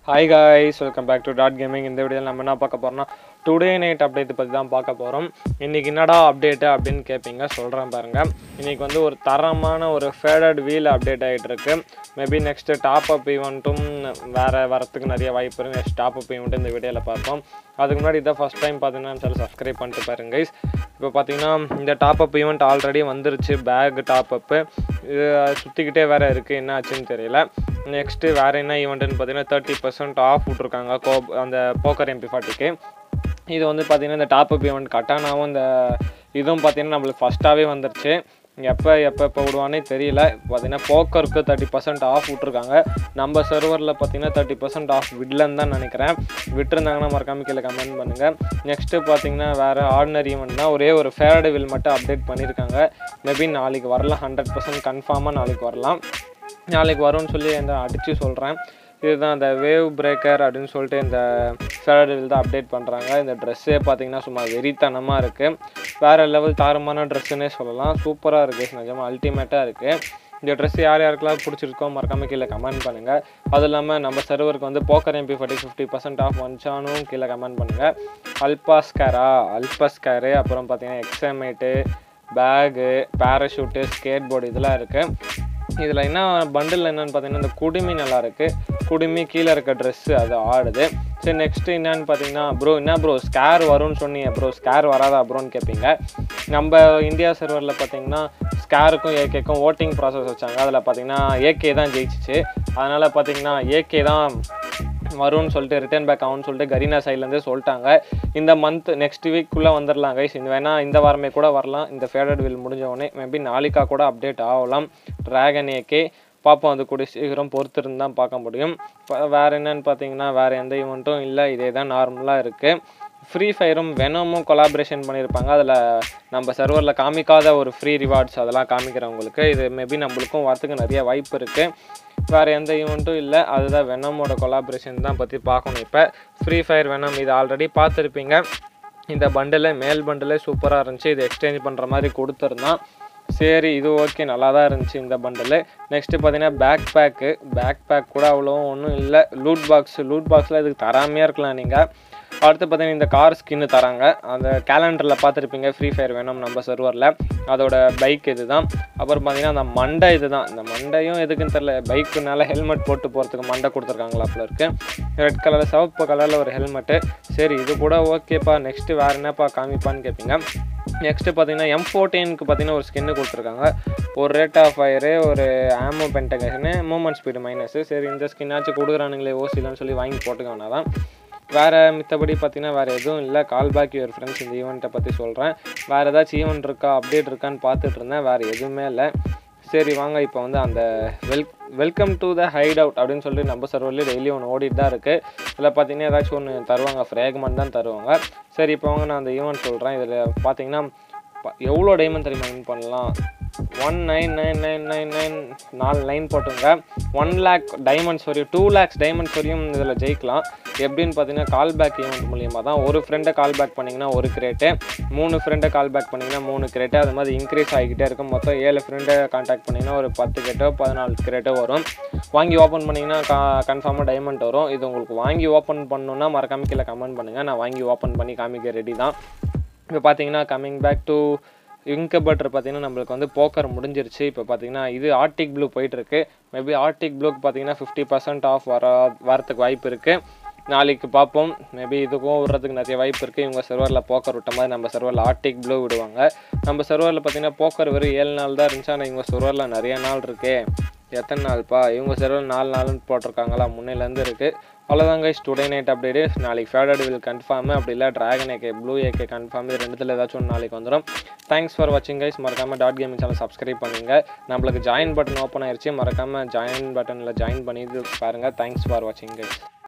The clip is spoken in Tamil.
hi guys welcome back to dot gaming இந்த வீடியோவில் நம்ம என்ன பார்க்க போகிறோம்னா டுடே நைட் அப்டேட் பற்றி தான் பார்க்க போகிறோம் இன்றைக்கி என்னடா அப்டேட்டு அப்படின்னு கேட்பீங்க சொல்கிறேன் பாருங்கள் இன்றைக்கி வந்து ஒரு தரமான ஒரு ஃபேடட் வீல் அப்டேட் ஆகிட்டு இருக்கு மேபி நெக்ஸ்ட்டு டாப் அப் ஈவெண்ட்டும் வேறு வரத்துக்கு நிறைய வாய்ப்பு இருக்குது நெக்ஸ்ட் டாப் அப் ஈவெண்ட் இந்த வீடியோவில் பார்ப்போம் அதுக்கு முன்னாடி இதான் ஃபஸ்ட் டைம் பார்த்தீங்கன்னா சொல்லி சப்ஸ்கிரைப் பண்ணிட்டு பாருங்க கைஸ் இப்போ பார்த்தீங்கன்னா இந்த டாப் அப் ஈவெண்ட் ஆல்ரெடி வந்துருச்சு பேக் டாப் அப்பு இது சுற்றிக்கிட்டே வேறு இருக்குது என்ன ஆச்சுன்னு தெரியல நெக்ஸ்ட்டு வேறு என்ன ஈவெண்ட்டுன்னு பார்த்தீங்கன்னா தேர்ட்டி பர்சன்ட் ஆஃப் விட்ருக்காங்க கோ அந்த போக்கர் எம்பி ஃபார்ட்டிக்கு இது வந்து பார்த்தீங்கன்னா இந்த டாப் அப் ஈவெண்ட் கட்டானாவும் இந்த இதுவும் பார்த்தீங்கன்னா நம்மளுக்கு ஃபஸ்ட்டாகவே வந்துருச்சு எப்போ எப்போ எப்போ விடுவானே தெரியல பார்த்தீங்கன்னா போக்கருக்கு தேர்ட்டி பர்சன்ட் ஆஃப் விட்ருக்காங்க நம்ம சர்வரில் பார்த்தீங்கன்னா தேர்ட்டி பர்சன்ட் ஆஃப் விடலன்னு தான் நினைக்கிறேன் விட்டுருந்தாங்கன்னா மறக்காம கீழே கமெண்ட் பண்ணுங்கள் நெக்ஸ்ட்டு பார்த்தீங்கன்னா வேறு ஆர்டினரி ஈவெண்ட் தான் ஒரே ஒரு ஃபேரட் வில் மட்டும் அப்டேட் பண்ணியிருக்காங்க மேபி நாளைக்கு வரலாம் ஹண்ட்ரட் பர்சன்ட் கன்ஃபார்மாக நாளைக்கு வரலாம் நாளைக்கு வரும்னு சொல்லி இந்த அடித்து சொல்கிறேன் இதுதான் இந்த வேவ் பிரேக்கர் அப்படின்னு சொல்லிட்டு இந்த ஃபேரடில் தான் அப்டேட் பண்ணுறாங்க இந்த ட்ரெஸ்ஸே பார்த்தீங்கன்னா சும்மா வெறித்தனமாக இருக்குது வேறு லெவல் தாரமான ட்ரெஸ்ஸுன்னே சொல்லலாம் சூப்பராக இருக்குது நிஜமாக அல்டிமேட்டாக இருக்குது இந்த ட்ரெஸ் யார் யாருக்கெல்லாம் பிடிச்சிருக்கோ மறக்காம கீழே கமெண்ட் பண்ணுங்கள் அது இல்லாமல் நம்ம சர்வருக்கு வந்து poker MP forty fifty percent off வந்துச்சானும் கீழே கமெண்ட் பண்ணுங்கள் அல்பாஸ்கரா அல்பஸ்கரு அப்புறம் பார்த்தீங்கன்னா எக்ஸாமேட்டு பேகு பேராஷூட்டு ஸ்கேட் போர்டு இதெல்லாம் இருக்குது இதில் என்ன பண்டில் என்னென்னு பார்த்தீங்கன்னா இந்த குடுமி நல்லா இருக்குது குடுமி கீழே இருக்க ட்ரெஸ்ஸு அது ஆடுது சரி நெக்ஸ்ட்டு என்னன்னு பார்த்தீங்கன்னா ப்ரோ என்ன ப்ரோ ஸ்கேர் வரும்னு சொன்னீங்க ப்ரோ ஸ்கேர் வராதா ப்ரோன்னு கேட்பீங்க நம்ம இந்தியா சர்வரில் பார்த்தீங்கன்னா ஸ்கேருக்கும் ஏகேக்கும் ஓட்டிங் ப்ராசஸ் வச்சாங்க அதில் பார்த்தீங்கன்னா ஏகே தான் ஜெயிச்சிச்சு அதனால் பார்த்தீங்கன்னா ஏகே தான் வரும்னு சொல்லிட்டு ரிட்டர்ன் பேக் ஆகும்னு சொல்லிட்டு கரீனா சைட்லேருந்தே சொல்லிட்டாங்க இந்த மந்த் நெக்ஸ்ட் வீக்குள்ளே வந்துடலாம் கைஸ் இந்த வேணால் இந்த வாரமே கூட வரலாம் இந்த ஃபேடட் வில் முடிஞ்ச உடனே மேபி நாளைக்கா கூட அப்டேட் ஆகலாம் ட்ராகன் ஏகே பார்ப்போம் அது கூடிய சீக்கிரம் பொறுத்திருந்து தான் பார்க்க முடியும் வேறு என்னன்னு பார்த்தீங்கன்னா வேறு எந்த ஈவெண்ட்டும் இல்லை இதே தான் நார்மலாக இருக்குது ஃப்ரீ ஃபயரும் வெனமும் கொலாபரேஷன் பண்ணியிருப்பாங்க அதில் நம்ம சர்வரில் காமிக்காத ஒரு ஃப்ரீ ரிவார்ட்ஸ் அதெல்லாம் காமிக்கிறவங்களுக்கு இது மேபி நம்மளுக்கும் வரத்துக்கு நிறைய வாய்ப்பு இருக்குது வேறு எந்த ஈவெண்ட்டும் இல்லை அதுதான் வெனமோட கொலாபரேஷன் தான் பற்றி பார்க்கணும் இப்போ ஃப்ரீ ஃபயர் வெனம் இது ஆல்ரெடி பார்த்துருப்பீங்க இந்த பண்டில் மேல் பண்டிலே சூப்பராக இருந்துச்சு இது எக்ஸ்சேஞ்ச் பண்ணுற மாதிரி கொடுத்துருந்தான் சரி இது ஓகே நல்லா தான் இருந்துச்சு இந்த பண்டில் நெக்ஸ்ட்டு பார்த்தீங்கன்னா பேக் பேக்கு பேக் பேக் கூட அவ்வளோ ஒன்றும் இல்லை லூட் பாக்ஸ் லூட் பாக்ஸில் இதுக்கு தராமையாக இருக்கலாம் நீங்கள் அடுத்து பார்த்தீங்கன்னா இந்த கார் ஸ்கின்னு தராங்க அந்த கேலண்டரில் பார்த்துருப்பீங்க ஃப்ரீ ஃபயர் வேணும் நம்ம சர்வரில் அதோட பைக் இது தான் அப்புறம் பார்த்தீங்கன்னா அந்த மண்டை இது தான் இந்த மண்டையும் எதுக்குன்னு தெரில பைக்குனால ஹெல்மெட் போட்டு போகிறதுக்கு மண்டை கொடுத்துருக்காங்களாப்பில் இருக்குது ரெட் கலரில் சிவப்பு கலரில் ஒரு ஹெல்மெட்டு சரி இது கூட ஓகேப்பா நெக்ஸ்ட்டு வேறு என்னப்பா காமிப்பான்னு கேட்பீங்க நெக்ஸ்ட்டு பார்த்தீங்கன்னா எம் ஃபோர்டீனுக்கு பார்த்தீங்கன்னா ஒரு ஸ்கின்னு கொடுத்துருக்காங்க ஒரு ரேட் ஆஃப் ஃபயரு ஒரு ஆமோ பென்டகன்னு மூமெண்ட் ஸ்பீடு மைனஸு சரி இந்த ஸ்கின்னாச்சும் கொடுக்குறானுங்களே ஓசிலன்னு சொல்லி வாங்கி போட்டுக்க வேணாம் தான் வேறு மித்தபடி பார்த்தீங்கன்னா வேறு எதுவும் இல்லை கால் பேக் யுவர் ஃப்ரெண்ட்ஸ் இந்த ஈவெண்ட்டை பற்றி சொல்கிறேன் வேறு ஏதாச்சும் ஈவெண்ட் இருக்கா அப்டேட் இருக்கான்னு பார்த்துட்டு இருந்தேன் வேறு எதுவுமே இல்லை சரி வாங்க இப்போ வந்து அந்த well welcome to the hideout அப்படின்னு சொல்லிட்டு நம்ம சர்வர்லேயே டெய்லி ஒன்று ஓடிட்டு தான் இருக்குது இதில் பார்த்தீங்கன்னா ஏதாச்சும் ஒன்று தருவாங்க ஃப்ரேக்மெண்ட் தான் தருவாங்க சரி இப்போ வாங்க நான் அந்த ஈவெண்ட் சொல்கிறேன் இதில் பார்த்தீங்கன்னா எவ்வளோ டைமண்ட் தெரியுமா வின் பண்ணலாம் one nine nine nine nine nine நாலு லைன் போட்டுங்க ஒன் லேக் டைமண்ட்ஸ் வரையும் டூ லேக்ஸ் டைமண்ட்ஸ் வரையும் இதில் ஜெயிக்கலாம் எப்படின்னு பார்த்தீங்கன்னா கால் பேக் ஈவெண்ட் மூலியமாக தான் ஒரு ஃப்ரெண்டை கால் பேக் பண்ணிங்கன்னா ஒரு கிரேட்டு மூணு ஃப்ரெண்டை கால் பேக் பண்ணிங்கன்னா மூணு கிரேட்டு அது மாதிரி இன்க்ரீஸ் ஆகிக்கிட்டே இருக்கும் மொத்தம் ஏழு ஃப்ரெண்டை கான்டாக்ட் பண்ணிங்கன்னா ஒரு பத்து கிரேட்டோ பதினாலு கிரேட்டோ வரும் வாங்கி ஓப்பன் பண்ணிங்கன்னா கா கன்ஃபார்மாக டைமண்ட் வரும் இது உங்களுக்கு வாங்கி ஓப்பன் பண்ணணுன்னா மறக்காம கீழே கமெண்ட் பண்ணுங்கள் நான் வாங்கி ஓப்பன் பண்ணி காமிக்க ரெடி தான் இப்போ பார்த்தீங்கன்னா கம்மிங் பேக் டு இன்கபட்டர் பார்த்தீங்கன்னா நம்மளுக்கு வந்து போக்கர் முடிஞ்சிருச்சு இப்போ பார்த்தீங்கன்னா இது ஆர்டிக் ப்ளூ போயிட்டுருக்கு மேபி ஆர்டிக் ப்ளூக்கு பார்த்தீங்கன்னா ஃபிஃப்டி பர்சன்ட் ஆஃப் வர வரத்துக்கு வாய்ப்பு இருக்குது நாளைக்கு பார்ப்போம் மேபி இதுக்கும் விடுறதுக்கு நிறைய வாய்ப்பு இருக்குது இவங்க சர்வரில் போக்கர் விட்ட மாதிரி நம்ம சர்வரில் ஆர்டிக் ப்ளூ விடுவாங்க நம்ம சர்வரில் பார்த்தீங்கன்னா போக்கர் வெறும் ஏழு நாள் தான் இருந்துச்சு ஆனால் இவங்க சர்வரில் நிறைய நாள் இருக்கே எத்தனை நாள்ப்பா இவங்க சர்வரில் நாலு நாள்னு போட்டிருக்காங்களா முன்னையிலேருந்து இருக்குது அவ்வளோதான் கைஸ் டுடே நைட் அப்டேட்டு நாளைக்கு ஃபேடட் வில் கன்ஃபார்மு அப்படி இல்லை dragon AK blue AK confirm இது ரெண்டுத்தில் ஏதாச்சும் ஒன்று நாளைக்கு வந்துடும் தேங்க்ஸ் ஃபார் வாட்சிங் கைஸ் மறக்காமல் டாட் கேமிங் சேனல் சப்ஸ்கிரைப் பண்ணுங்க நம்மளுக்கு ஜாயின் பட்டன் ஓப்பன் ஆயிடுச்சு மறக்காமல் ஜாயின் பட்டனில் ஜாயின் பண்ணி பாருங்கள் தேங்க்ஸ் ஃபார் வாட்சிங் கைஸ்